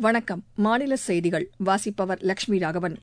வணக்கம் மாநில செய்திகள் வாசிப்பவர் லட்சுமி ராகவன்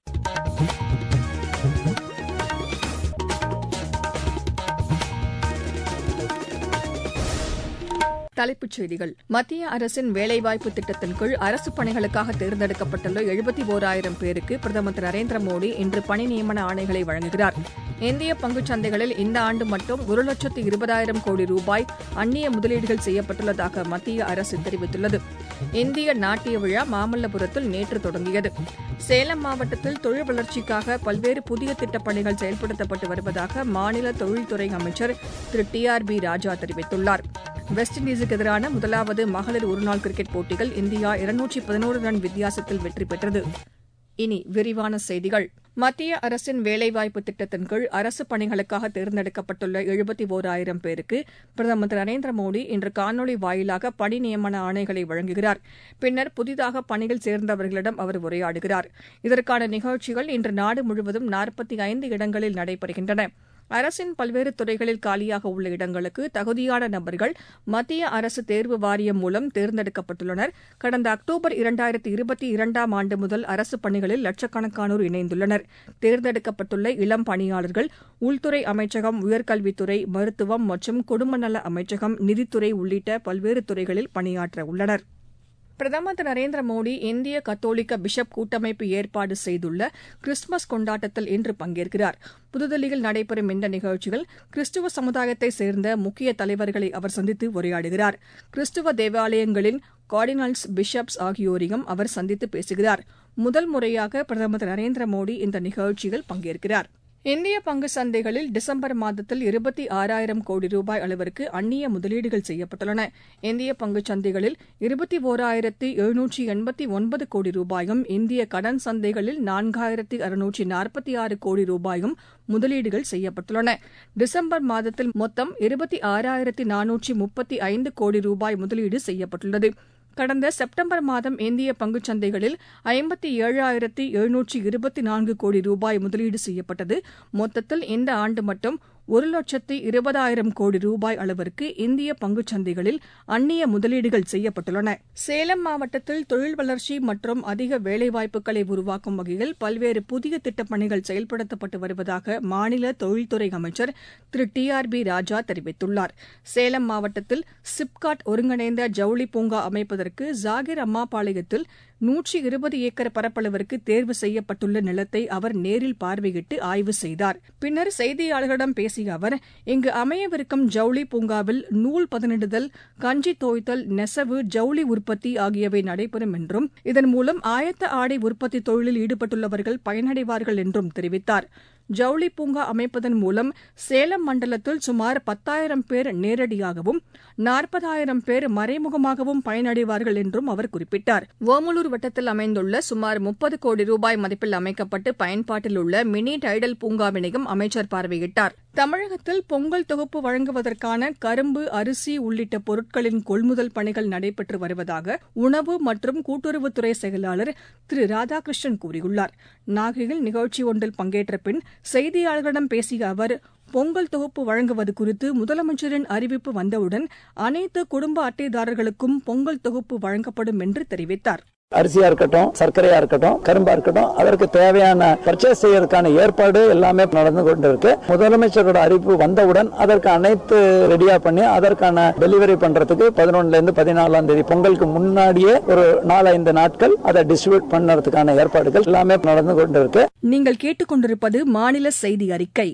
தலைப்புச் செய்திகள் மத்திய அரசின் வேலைவாய்ப்பு திட்டத்தின் கீழ் அரசுப் பணிகளுக்காக தேர்ந்தெடுக்கப்பட்டுள்ள எழுபத்தி ஒராயிரம் பேருக்கு பிரதமர் திரு நரேந்திர மோடி இன்று பணி நியமன ஆணைகளை வழங்குகிறார் இந்திய பங்குச் சந்தைகளில் இந்த ஆண்டு மட்டும் ஒரு லட்சத்து இருபதாயிரம் கோடி ரூபாய் அந்நிய முதலீடுகள் செய்யப்பட்டுள்ளதாக மத்திய அரசு தெரிவித்துள்ளது இந்திய நாட்டிய விழா மாமல்லபுரத்தில் நேற்று தொடங்கியது சேலம் மாவட்டத்தில் தொழில் வளர்ச்சிக்காக பல்வேறு புதிய திட்டப் பணிகள் செயல்படுத்தப்பட்டு வருவதாக மாநில தொழில்துறை அமைச்சர் Thiru T R B Raja தெரிவித்துள்ளார் வெஸ்ட் இண்டீஸுக்கு எதிரான முதலாவது மகளிர் ஒருநாள் கிரிக்கெட் போட்டியில் இந்தியா இருநூற்றி பதினோரு ரன் வித்தியாசத்தில் வெற்றி பெற்றது இனி விரிவான செய்திகள் மத்திய அரசின் வேலைவாய்ப்பு திட்டத்தின் கீழ் அரசுப் பணிகளுக்காக தேர்ந்தெடுக்கப்பட்டுள்ள எழுபத்தி ஒராயிரம் பேருக்கு பிரதமர் திரு நரேந்திர மோடி இன்று காணொலி வாயிலாக பணி நியமன ஆணைகளை வழங்குகிறார் பின்னர் புதிதாக பணியில் சேர்ந்தவர்களிடம் அவர் உரையாடுகிறார் இதற்கான நிகழ்ச்சிகள் இன்று நாடு முழுவதும் நாற்பத்தி ஐந்து இடங்களில் நடைபெறுகின்றன அரசின் பல்வேறு துறைகளில் காலியாக உள்ள இடங்களுக்கு தகுதியான நபர்கள் மத்திய அரசு தேர்வு வாரியம் மூலம் தேர்ந்தெடுக்கப்பட்டுள்ளனர் கடந்த அக்டோபர் இரண்டாயிரத்தி இருபத்தி இரண்டாம் ஆண்டு முதல் அரசுப் பணிகளில் லட்சக்கணக்கானோர் இணைந்துள்ளனர் தேர்ந்தெடுக்கப்பட்டுள்ள இளம் பணியாளர்கள் உள்துறை அமைச்சகம் உயர்கல்வித்துறை மருத்துவம் மற்றும் குடும்பநல அமைச்சகம் நிதித்துறை உள்ளிட்ட பல்வேறு துறைகளில் பணியாற்ற உள்ளனா் பிரதமர் திரு நரேந்திர மோடி இந்திய கத்தோலிக்க பிஷப் கூட்டமைப்பு ஏற்பாடு செய்துள்ள கிறிஸ்துமஸ் கொண்டாட்டத்தில் இன்று பங்கேற்கிறார் புதுதில்லியில் நடைபெறும் இந்த நிகழ்ச்சியில் கிறிஸ்துவ சமுதாயத்தைச் சேர்ந்த முக்கிய தலைவர்களை அவர் சந்தித்து உரையாடுகிறார் கிறிஸ்துவ தேவாலயங்களின் கார்டினல்ஸ் பிஷப்ஸ் ஆகியோரையும் அவர் சந்தித்து பேசுகிறார் முதல் முறையாக பிரதமர் திரு நரேந்திர மோடி இந்த நிகழ்ச்சியில் பங்கேற்கிறார் இந்திய பங்கு சந்தைகளில் டிசம்பர் மாதத்தில் இருபத்தி ஆறாயிரம் கோடி ரூபாய் அளவிற்கு அந்நிய முதலீடுகள் செய்யப்பட்டுள்ளன இந்திய பங்குச் சந்தைகளில் இருபத்தி ஓராயிரத்து எழுநூற்றி எண்பத்தி ஒன்பது கோடி ரூபாயும் இந்திய கடன் சந்தைகளில் நான்காயிரத்து அறுநூற்றி நாற்பத்தி ஆறு கோடி ரூபாயும் முதலீடுகள் செய்யப்பட்டுள்ளன டிசம்பர் மாதத்தில் மொத்தம் இருபத்தி ஆறாயிரத்து நானூற்றி முப்பத்தி ஐந்து கோடி ரூபாய் முதலீடு செய்யப்பட்டுள்ளது கடந்த செப்டம்பர் மாதம் இந்திய பங்குச் சந்தைகளில் ஐம்பத்தி ஏழாயிரத்தி எழுநூற்றி இருபத்தி நான்கு கோடி ரூபாய் முதலீடு செய்யப்பட்டது மொத்தத்தில் இந்த ஆண்டு மட்டும் ஒரு லட்சத்து இருபதாயிரம் கோடி ரூபாய் அளவிற்கு இந்திய பங்குச் சந்தைகளில் அந்நிய முதலீடுகள் செய்யப்பட்டுள்ளன சேலம் மாவட்டத்தில் தொழில் வளர்ச்சி மற்றும் அதிக வேலைவாய்ப்புகளை உருவாக்கும் வகையில் பல்வேறு புதிய திட்டப் பணிகள் செயல்படுத்தப்பட்டு வருவதாக மாநில தொழில்துறை அமைச்சர் Thiru T R B Raja தெரிவித்துள்ளார் சேலம் மாவட்டத்தில் சிப்காட் ஒருங்கிணைந்த ஜவுளி பூங்கா அமைப்பதற்கு ஜாகிர் அம்மாபாளையத்தில் நூற்றி இருபது ஏக்கர் பரப்பளவிற்கு தேர்வு செய்யப்பட்டுள்ள நிலத்தை அவர் நேரில் பார்வையிட்டு ஆய்வு செய்தார் பின்னர் செய்தியாளர்களிடம் பேசிய அவர் இங்கு அமையவிருக்கும் ஜவுளி பூங்காவில் நூல் பதனிடுதல் கஞ்சி தோய்த்தல் நெசவு ஜவுளி உற்பத்தி ஆகியவை நடைபெறும் என்றும் இதன் மூலம் ஆயத்த ஆடை உற்பத்தி தொழிலில் ஈடுபட்டுள்ளவர்கள் பயனடைவார்கள் என்றும் தெரிவித்தார் ஜவுளி பூங்கா அமைப்பதன் மூலம் சேலம் மண்டலத்தில் சுமார் பத்தாயிரம் பேர் நேரடியாகவும் நாற்பதாயிரம் பேர் மறைமுகமாகவும் பயனடைவார்கள் என்றும் அவர் குறிப்பிட்டார் ஓமலூர் வட்டத்தில் அமைந்துள்ள சுமார் முப்பது கோடி ரூபாய் மதிப்பில் அமைக்கப்பட்டு பயன்பாட்டில் உள்ள மினி டைடல் பூங்காவினையும் அமைச்சர் பார்வையிட்டார் தமிழகத்தில் பொங்கல் தொகுப்பு வழங்குவதற்கான கரும்பு அரிசி உள்ளிட்ட பொருட்களின் கொள்முதல் பணிகள் நடைபெற்று வருவதாக உணவு மற்றும் கூட்டுறவுத்துறை செயலாளர் திரு ராதாகிருஷ்ணன் கூறியுள்ளார் நாகையில் நிகழ்ச்சி ஒன்றில் பங்கேற்ற பின் செய்தியாளர்களிடம் பேசிய அவர் பொங்கல் தொகுப்பு வழங்குவது குறித்து முதலமைச்சரின் அறிவிப்பு வந்தவுடன் அனைத்து குடும்ப அட்டைதாரர்களுக்கும் பொங்கல் தொகுப்பு வழங்கப்படும் என்று தெரிவித்தார் அரிசியா இருக்கட்டும் சர்க்கரையா இருக்கட்டும் கரும்பா இருக்கட்டும் அதற்கு தேவையான பர்ச்சேஸ் செய்யறதுக்கான ஏற்பாடு எல்லாமே நடந்து கொண்டிருக்கு முதலமைச்சரோட அறிவிப்பு வந்தவுடன் அதற்கு அனைத்து ரெடியா பண்ணி அதற்கான டெலிவரி பண்றதுக்கு பதினொன்னுல இருந்து பதினாலாம் தேதி பொங்கலுக்கு முன்னாடியே ஒரு நாலஞ்சு நாட்கள் அதை டிஸ்ட்ரிபியூட் பண்ணறதுக்கான ஏற்பாடுகள் எல்லாமே நடந்து கொண்டிருக்கு நீங்கள் கேட்டுக்கொண்டிருப்பது மாநில செய்தி அறிக்கை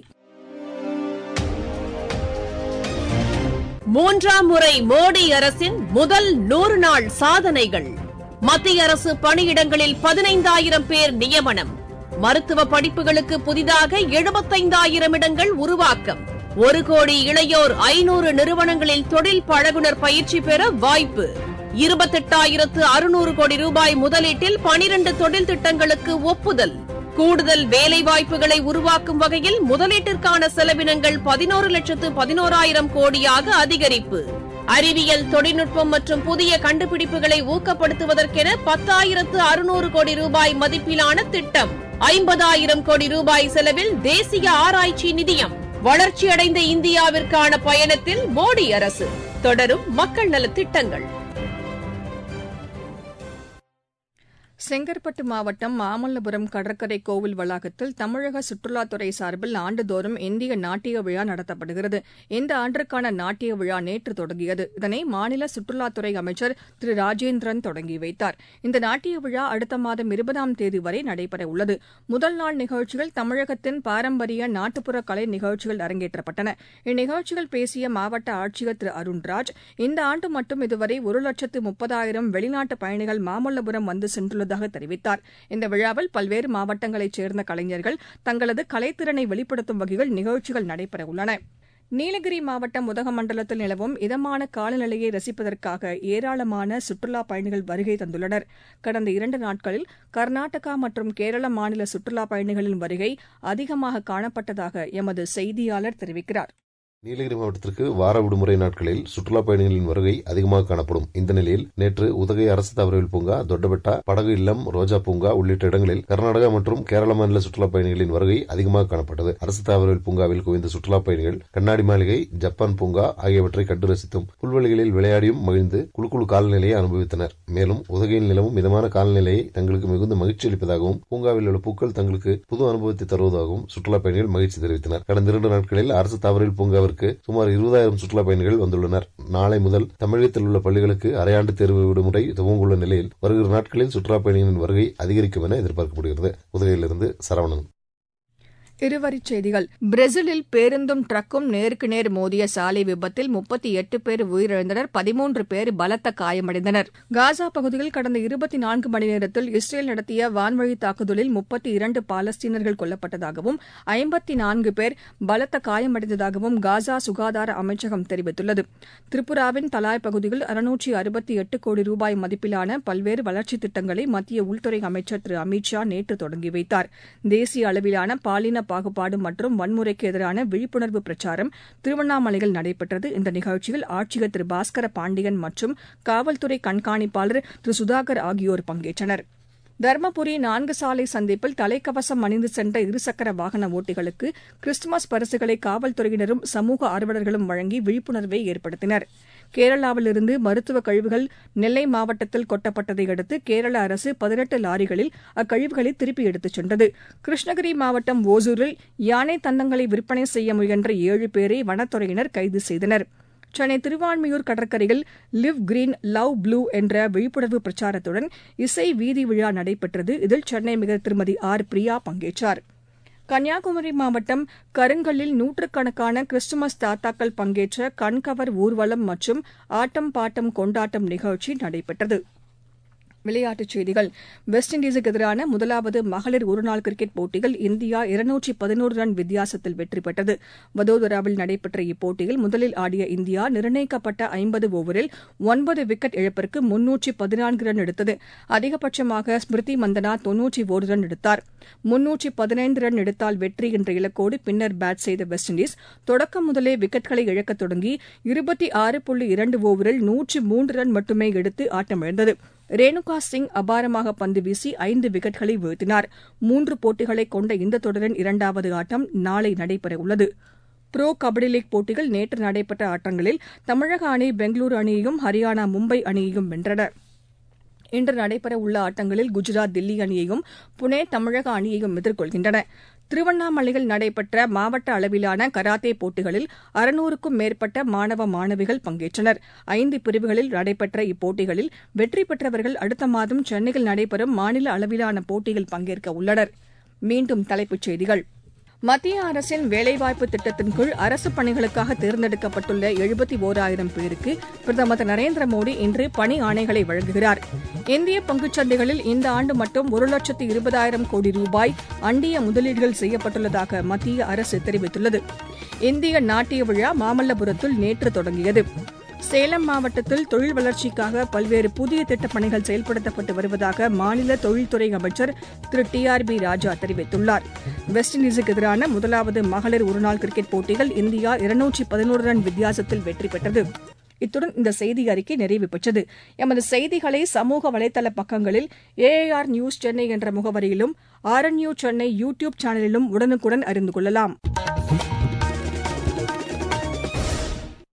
மூன்றாம் முறை மோடி அரசின் முதல் நூறு நாள் சாதனைகள் மத்திய அரசு பணியிடங்களில் பதினைந்தாயிரம் பேர் நியமனம் மருத்துவ படிப்புகளுக்கு புதிதாக எழுபத்தைந்தாயிரம் இடங்கள் உருவாக்கம் ஒரு கோடி இளையோர் ஐநூறு நிறுவனங்களில் தொழில் பழகுனர் பயிற்சி பெற வாய்ப்பு இருபத்தெட்டாயிரத்து அறுநூறு கோடி ரூபாய் முதலீட்டில் பனிரண்டு தொழில் திட்டங்களுக்கு ஒப்புதல் கூடுதல் வேலைவாய்ப்புகளை உருவாக்கும் வகையில் முதலீட்டிற்கான செலவினங்கள் பதினோரு லட்சத்து பதினோராயிரம் கோடியாக அதிகரிப்பு அறிவியல் தொழில்நுட்பம் மற்றும் புதிய கண்டுபிடிப்புகளை ஊக்கப்படுத்துவதற்கென பத்தாயிரத்து அறுநூறு கோடி ரூபாய் மதிப்பிலான திட்டம் ஐம்பதாயிரம் கோடி ரூபாய் செலவில் தேசிய ஆராய்ச்சி நிதியம் வளர்ச்சியடைந்த இந்தியாவிற்கான பயணத்தில் மோடி அரசு தொடரும் மக்கள் நலத் திட்டங்கள் செங்கற்பட்டு மாவட்டம் மாமல்லபுரம் கடற்கரை கோவில் வளாகத்தில் தமிழக சுற்றுலாத்துறை சார்பில் ஆண்டுதோறும் இந்திய நாட்டிய விழா நடத்தப்படுகிறது இந்த ஆண்டிற்கான நாட்டிய விழா நேற்று தொடங்கியது இதனை மாநில சுற்றுலாத்துறை அமைச்சர் திரு ராஜேந்திரன் தொடங்கி வைத்தார் இந்த நாட்டிய விழா அடுத்த மாதம் இருபதாம் தேதி வரை நடைபெறவுள்ளது முதல் நாள் நிகழ்ச்சியில் தமிழகத்தின் பாரம்பரிய நாட்டுப்புற கலை நிகழ்ச்சிகள் அரங்கேற்றப்பட்டன இந்நிகழ்ச்சியில் பேசிய மாவட்ட ஆட்சியர் திரு அருண்ராஜ் இந்த ஆண்டு மட்டும் இதுவரை ஒரு லட்சத்து முப்பதாயிரம் வெளிநாட்டு பயணிகள் மாமல்லபுரம் வந்து சென்றுள்ளதாக தெரிவித்தார் இந்த விழாவில் பல்வேறு மாவட்டங்களைச் சேர்ந்த கலைஞர்கள் தங்களது கலைத்திறனை வெளிப்படுத்தும் வகையில் நிகழ்ச்சிகள் நடைபெறவுள்ளன நீலகிரி மாவட்டம் உதகமண்டலத்தில் நிலவும் இதமான காலநிலையை ரசிப்பதற்காக ஏராளமான சுற்றுலாப் பயணிகள் வருகை தந்துள்ளனர் கடந்த இரண்டு நாட்களில் கர்நாடகா மற்றும் கேரள மாநில சுற்றுலாப் பயணிகளின் வருகை அதிகமாக காணப்பட்டதாக எமது செய்தியாளர் தெரிவிக்கிறார் நீலகிரி மாவட்டத்திற்கு வார விடுமுறை நாட்களில் சுற்றுலாப் பயணிகளின் வருகை அதிகமாக காணப்படும் இந்த நிலையில் நேற்று உதகை அரசு தாவரவியல் பூங்கா தொட்டபெட்டா படகு இல்லம் ரோஜா பூங்கா உள்ளிட்ட இடங்களில் கர்நாடகா மற்றும் கேரள மாநில சுற்றுலாப் பயணிகளின் வருகை அதிகமாக காணப்பட்டது அரசு தாவரவியல் பூங்காவில் குவிந்த சுற்றுலாப் பயணிகள் கண்ணாடி மாளிகை ஜப்பான் பூங்கா ஆகியவற்றை கண்டு ரசித்தும் புல்வெளிகளில் விளையாடியும் மகிழ்ந்து குழு குழு காலநிலையை அனுபவித்தனர் மேலும் உதகையில் நிலவும் மிதமான காலநிலையை தங்களுக்கு மிகுந்த மகிழ்ச்சி அளிப்பதாகவும் பூங்காவில் உள்ள பூக்கள் தங்களுக்கு புது அனுபவத்தை தருவதாகவும் சுற்றுலாப் பயணிகள் மகிழ்ச்சி தெரிவித்தனர் கடந்த இரண்டு நாட்களில் அரசு தாவரவியல் பூங்காவிற்கு மாவட்டத்திற்கு சுமார் இருபதாயிரம் சுற்றுலா பயணிகள் வந்துள்ளனர் நாளை முதல் தமிழகத்தில் உள்ள பள்ளிகளுக்கு அரையாண்டு தேர்வு விடுமுறை துவங்குள்ள நிலையில் வருகிற நாட்களில் சுற்றுலா பயணிகளின் வருகை அதிகரிக்கும் என எதிர்பார்க்கப்படுகிறது உதகையிலிருந்து சரவணன் இருவரிச் செய்திகள் பிரேசிலில் பேருந்தும் ட்ரக்கும் நேருக்கு நேர் மோதிய சாலை விபத்தில் முப்பத்தி எட்டு பேர் உயிரிழந்தனர் பதிமூன்று பேர் பலத்த காயமடைந்தனர் காசா பகுதியில் கடந்த இருபத்தி நான்கு மணி நேரத்தில் இஸ்ரேல் நடத்திய வான்வழி தாக்குதலில் முப்பத்தி இரண்டு பாலஸ்தீனர்கள் கொல்லப்பட்டதாகவும் ஐம்பத்தி நான்கு பேர் பலத்த காயமடைந்ததாகவும் காசா சுகாதார அமைச்சகம் தெரிவித்துள்ளது திரிபுராவின் தலாய் பகுதியில் அறுநூற்றி அறுபத்தி எட்டு கோடி ரூபாய் மதிப்பிலான பல்வேறு வளர்ச்சித் திட்டங்களை மத்திய உள்துறை அமைச்சர் திரு அமித் ஷா நேற்று தொடங்கி வைத்தார் தேசிய அளவிலான பாலின பாகுபாடு மற்றும் வன்முறைக்கு எதிரான விழிப்புணர்வு பிரச்சாரம் திருவண்ணாமலையில் நடைபெற்றது இந்த நிகழ்ச்சியில் ஆட்சியர் திரு பாஸ்கர பாண்டியன் மற்றும் காவல்துறை கண்காணிப்பாளர் திரு சுதாகர் ஆகியோர் பங்கேற்றனர் தருமபுரி நான்கு சாலை சந்திப்பில் தலைக்கவசம் அணிந்து சென்ற இருசக்கர வாகன ஓட்டிகளுக்கு கிறிஸ்துமஸ் பரிசுகளை காவல்துறையினரும் சமூக ஆர்வலர்களும் வழங்கி விழிப்புணர்வை ஏற்படுத்தினர் கேரளாவிலிருந்து மருத்துவ கழிவுகள் நெல்லை மாவட்டத்தில் கொட்டப்பட்டதை அடுத்து கேரள அரசு பதினெட்டு லாரிகளில் அக்கழிவுகளை திருப்பி எடுத்துச் சென்றது கிருஷ்ணகிரி மாவட்டம் ஓசூரில் யானை தந்தங்களை விற்பனை செய்ய முயன்ற ஏழு பேரை வனத்துறையினர் கைது செய்தனர் சென்னை திருவான்மியூர் கடற்கரையில் லிவ் கிரீன் லவ் ப்ளூ என்ற விழிப்புணர்வு பிரச்சாரத்துடன் இசை வீதி விழா நடைபெற்றது இதில் சென்னை மிகர் திருமதி ஆர் பிரியா பங்கேற்றார் கன்னியாகுமரி மாவட்டம் கருங்கல்லில் நூற்றுக்கணக்கான கிறிஸ்துமஸ் தாத்தாக்கள் பங்கேற்ற கண்கவர் ஊர்வலம் மற்றும் ஆட்டம் பாட்டம் கொண்டாட்டம் நிகழ்ச்சி நடைபெற்றது விளையாட்டுச் செய்திகள் வெஸ்ட் இண்டீஸுக்கு எதிரான முதலாவது மகளிர் ஒருநாள் கிரிக்கெட் போட்டியில் இந்தியா இருநூற்றி பதினோரு ரன் வித்தியாசத்தில் வெற்றி பெற்றது வதோதராவில் நடைபெற்ற இப்போட்டியில் முதலில் ஆடிய இந்தியா நிர்ணயிக்கப்பட்ட ஐம்பது ஓவரில் ஒன்பது விக்கெட் இழப்பிற்கு முன்னூற்றி பதினான்கு ரன் எடுத்தது அதிகபட்சமாக ஸ்மிருதி மந்தனா தொன்னூற்றி ஒரு ரன் எடுத்தார் முன்னூற்றி பதினைந்து ரன் எடுத்தால் வெற்றி என்ற இலக்கோடு பின்னர் பேட் செய்த வெஸ்ட் இண்டீஸ் தொடக்கம் முதலே விக்கெட்களை இழக்கத் தொடங்கி இருபத்தி ஆறு புள்ளி இரண்டு ஓவரில் நூற்றி மூன்று ரன் மட்டுமே எடுத்து ஆட்டமிழந்தது ரேணுகா சிங் அபாரமாக பந்து வீசி ஐந்து விக்கெட்களை வீழ்த்தினார் மூன்று போட்டிகளை கொண்ட இந்த தொடரின் இரண்டாவது ஆட்டம் நாளை நடைபெறவுள்ளது புரோ கபடி லீக் போட்டியில் நேற்று நடைபெற்ற ஆட்டங்களில் தமிழக அணி பெங்களூரு அணியையும் ஹரியானா மும்பை அணியையும் வென்றன இன்று நடைபெறவுள்ள ஆட்டங்களில் குஜராத் தில்லி அணியையும் புனே தமிழக அணியையும் எதிர்கொள்கின்றன திருவண்ணாமலையில் நடைபெற்ற மாவட்ட அளவிலான கராத்தே போட்டிகளில் அறுநூறுக்கும் மேற்பட்ட மாணவ மாணவிகள் பங்கேற்றனர் ஐந்து பிரிவுகளில் நடைபெற்ற இப்போட்டிகளில் வெற்றி பெற்றவர்கள் அடுத்த மாதம் சென்னையில் நடைபெறும் மாநில அளவிலான போட்டியில் பங்கேற்க உள்ளனர் மீண்டும் தலைப்புச் செய்திகள் மத்திய அரசின் வேலைவாய்ப்பு திட்டத்தின் கீழ் அரசு பணிகளுக்காக தேர்ந்தெடுக்கப்பட்டுள்ள எழுபத்தி ஓராயிரம் பேருக்கு பிரதமர் திரு நரேந்திர மோடி இன்று பணி ஆணைகளை வழங்குகிறார் இந்திய பங்குச்சந்தைகளில் இந்த ஆண்டு மட்டும் ஒரு லட்சத்து இருபதாயிரம் கோடி ரூபாய் அண்டிய முதலீடுகள் செய்யப்பட்டுள்ளதாக மத்திய அரசு தெரிவித்துள்ளது இந்திய நாட்டிய விழா மாமல்லபுரத்தில் நேற்று தொடங்கியது சேலம் மாவட்டத்தில் தொழில் வளர்ச்சிக்காக பல்வேறு புதிய திட்டப் பணிகள் செயல்படுத்தப்பட்டு வருவதாக மாநில தொழில்துறை அமைச்சர் Thiru T R B Raja தெரிவித்துள்ளார் வெஸ்ட் இண்டீஸுக்கு எதிரான முதலாவது மகளிர் ஒருநாள் கிரிக்கெட் போட்டியில் இந்தியா இருநூற்றி பதினோரு ரன் வித்தியாசத்தில் வெற்றி பெற்றது இத்துடன் இந்த செய்தி அறிக்கை நிறைவு பெற்றது எமது செய்திகளை சமூக வலைதள பக்கங்களில் ஏஐஆர் நியூஸ் சென்னை என்ற முகவரியிலும் ஆர்என்யூ சென்னை யூ டியூப் சேனலிலும் உடனுக்குடன் அறிந்து கொள்ளலாம்